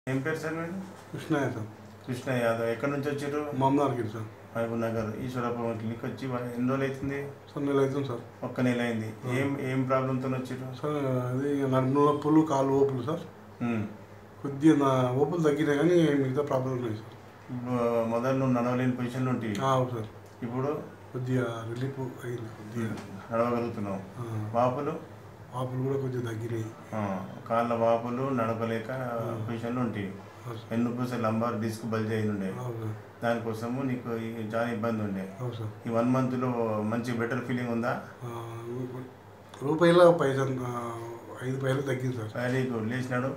ఏం పేరు సార్ మీరు కృష్ణయ్య సార్ కృష్ణ యాదవ్ ఎక్కడి నుంచి వచ్చారు మామూలు sir Mahabubnagar Eshwarapuram clinic వచ్చి వా- ఎన్ని రోజులు అవుతుంది సార్ నెల అవుతుంది సార్ ఒక్క నెల అయింది ఏం ఏం ప్రాబ్లంతో వచ్చారు సార్ అది నడుము నొప్పులు కాలు ఓపులు సార్ ఉమ్. కొద్దిగా నా ఓపులు తగ్గినాయి కానీ మిగతా ప్రాబ్లం ఉన్నాయి సార్ ఇప్పుడు మొదలు నువ్వు నడవలేని పొజిషన్లో ఉంటుంది ఆ, అవును సార్ ఇప్పుడు కొద్దిగా రిలీఫ్ అయింది కొద్దిగా నడవగలుగుతున్నావు ఆ, వాపులు వాపులు కూడా కొద్దిగా తగ్గినాయి ఆ, కాళ్ళ వాపులు నడపలేక పొజిషన్లో ఉంటాయి అవును సార్ వెన్నుపూస లంబార్ డిస్క్ బల్జ్ అయి ఉండే అవును సార్ దానికోసము నీకు ఈ చాలా ఇబ్బంది ఉండే అవును సార్ ఈ వన్ మంత్లో మంచి బెటర్ ఫీలింగ్ ఉందా ఆ, రూపాయల పైసా ఆ, ఐదు పైసలు తగ్గింది సార్ వెరీ గుడ్ లేచినాడు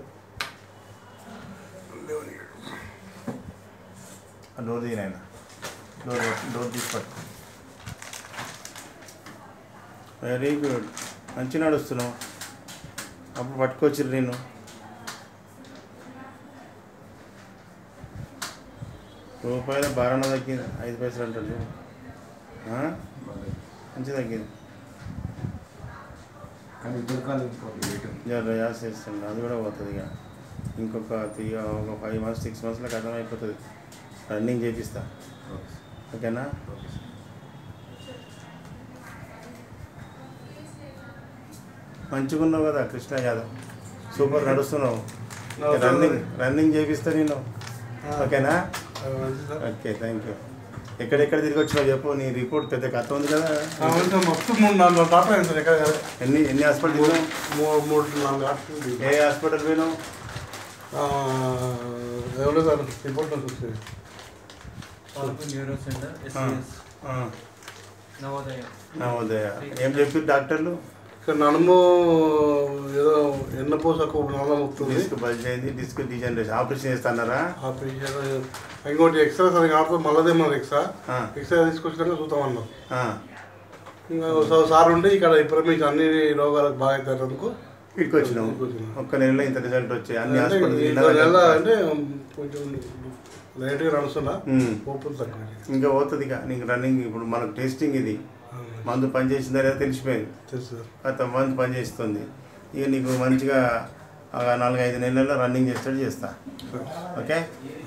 ఆ డోర్ తీయను ఆయన డోర్ డోర్ తీసి పట్టు వెరీ గుడ్ మంచి నడుస్తున్నావు అప్పుడు పట్టుకొచ్చిర్రు నేను రూపాయల బారణ తగ్గింది ఐదు పైసలు అంటాడు చూడు. ఆ? మంచి తగ్గింది కానీ ఇద్దరు కాదు ఇంకోటి వెయిట్ జర యాస్ చేస్తుండే అది కూడా పోతుంది ఇక ఇంకొక త్రీ ఒక ఫైవ్ మంత్స్ సిక్స్ మంత్స్లో కథం అయిపోతుంది రన్నింగ్ చేపిస్తా ఓకే ఓకేనా ఓకే సార్ మంచిగా ఉన్నావు కదా కృష్ణ యాదవ్ సూపర్ నడుస్తున్నావు రన్నింగ్ రన్నింగ్ చేపిస్తా నేను ఓకేనా ఆ, మంచిది సార్ ఓకే థ్యాంక్ యూ ఎక్కడెక్కడ తిరిగి వచ్చినావు చెప్పు నీ రిపోర్ట్ పెద్ద కథ ఉంది కదా ఆ, అవును సార్ మొత్తం మూడు నాలుగు డాక్టర్ అయింది సార్ ఎక్కడ కాదు. ఎన్ని ఎన్ని హాస్పిటల్ మూడు తిరిగావు మూడు మూడు నాలుగు డాక్టర్లు ఏ హాస్పిటల్ పోయినావు ఎవరో సార్ రిపోర్ట్ వస్తుంది పాలకు న్యూరో సెంటర్ ఆ, ఎస్సీఎస్ ఆ, నవోదయ నవోదయ ఏం చెప్పారు డాక్టర్లు ఇక్కడ నడుము ఏదో ఎన్నపోసకు నల్ల ముక్తుంది డిస్క్ బల్జ్ అయింది డిస్క్ డిజనరేషన్ ఆపరేషన్ చేస్తున్నారా ఆపరేషన్ ఇంకోటి ఎక్స్రా సరే కాకపోతే మళ్ళదేమన్నారు ఎక్స్రా ఆ, ఎక్స్రా తీసుకొచ్చినాక చూద్దాం అన్నాం ఆ. ఇంకా సో- సార్ ఉంటే ఇక్కడ ఇప్పుడు అన్ని రోగాలకు బాగా అవుతారు అనుకో ఇక్కడికి వచ్చినావు ఒక్క నెలలో ఇంత రిజల్ట్ వచ్చాయి అన్ని అంటే హాస్పిటల్ ఇంకో నెల అంటే కొంచెం లేట్గా నడుస్తున్నా ఓపులు తగ్గినాయి ఇంకా పోతుంది ఇక నీకు రన్నింగ్ ఇప్పుడు మనకు టెస్టింగ్ ఇది మందు పని చేసిందా లేదా తెలిసిపోయింది తెలుసు సార్ గత మందు పని చేస్తుంది ఇక నీకు మంచిగా ఒక నాలుగైదు నెలల్లో రన్నింగ్ చేస్తాడు చేస్తా సార్ ఓకే